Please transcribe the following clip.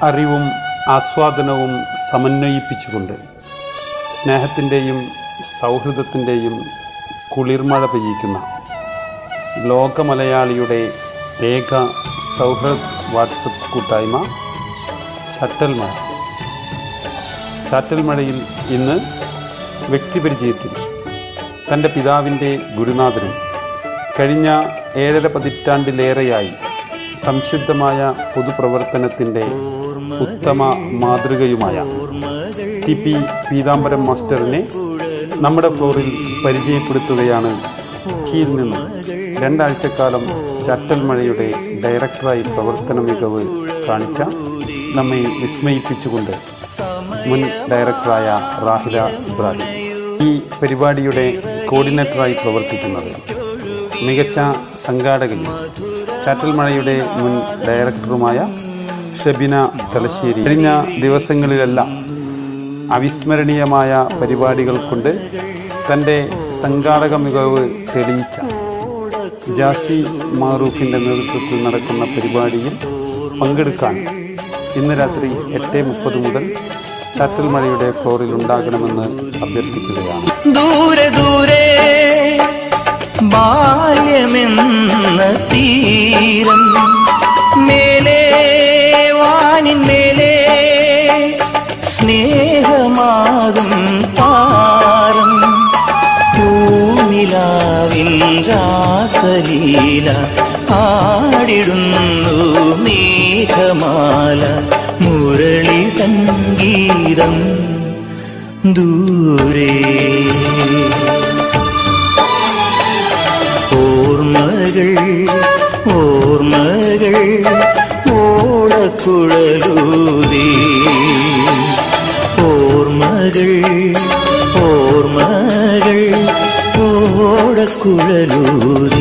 അറിവും ആസ്വാദനവും സമന്വയിപ്പിച്ചുകൊണ്ട് സ്നേഹത്തിൻ്റെയും സൗഹൃദത്തിൻ്റെയും കുളിർമഴ പെയ്യിക്കുന്ന ലോകമലയാളിയുടെ ഏക സൗഹൃദ് വാട്സപ്പ് കൂട്ടായ്മ ചട്ടൽമഴ ചാറ്റൽമഴയിൽ ഇന്ന് വ്യക്തിപരിചയത്തിൽ തൻ്റെ പിതാവിൻ്റെ ഗുരുനാഥനും കഴിഞ്ഞ ഏഴര പതിറ്റാണ്ടിലേറെയായി സംശുദ്ധമായ പൊതുപ്രവർത്തനത്തിൻ്റെ ഉത്തമ മാതൃകയുമായ ടി പി പീതാംബരം മാസ്റ്ററിനെ നമ്മുടെ ഫ്ലോറിൽ പരിചയപ്പെടുത്തുകയാണ് കൊച്ചിയിൽ നിന്നും രണ്ടാഴ്ചക്കാലം ചാറ്റൽമഴയുടെ ഡയറക്ടറായി പ്രവർത്തന മികവ് കാണിച്ച നമ്മെ വിസ്മയിപ്പിച്ചുകൊണ്ട് മുൻ ഡയറക്ടറായ റാഹില ഇബ്രാഹിം ഈ പരിപാടിയുടെ കോർഡിനേറ്ററായി പ്രവർത്തിക്കുന്നത് മികച്ച സംഘാടകയും ചാറ്റൽമഴയുടെ മുൻ ഡയറക്ടറുമായ ഷബിന തലശ്ശേരി കഴിഞ്ഞ ദിവസങ്ങളിലെല്ലാം അവിസ്മരണീയമായ പരിപാടികൾ കൊണ്ട് തൻ്റെ സംഘാടക മികവ് തെളിയിച്ച ജാസി മാറൂഫിൻ്റെ നേതൃത്വത്തിൽ നടക്കുന്ന പരിപാടിയിൽ പങ്കെടുക്കാൻ ഇന്ന് രാത്രി എട്ട് മുപ്പത് മുതൽ ചാറ്റൽ മഴയുടെ ഫ്ലോറിൽ ഉണ്ടാകണമെന്ന് അഭ്യർത്ഥിക്കുകയാണ് ദൂരെ ദൂരെ ബാല്യമെന്ന തീരം മേലെ വാനിൻ മേലെ സ്നേഹമാകും താരം പൂനിലാവിൻ രാസലീല ആടിടുന്നു മേഘമാല മുരളി സംഗീതം ദൂരെ ഓർമ്മകൾ ഓർമ്മകൾ ഓടക്കുഴലൂതി ഓർമ്മകൾ ഓർമ്മകൾ ഓടക്കുഴലൂതി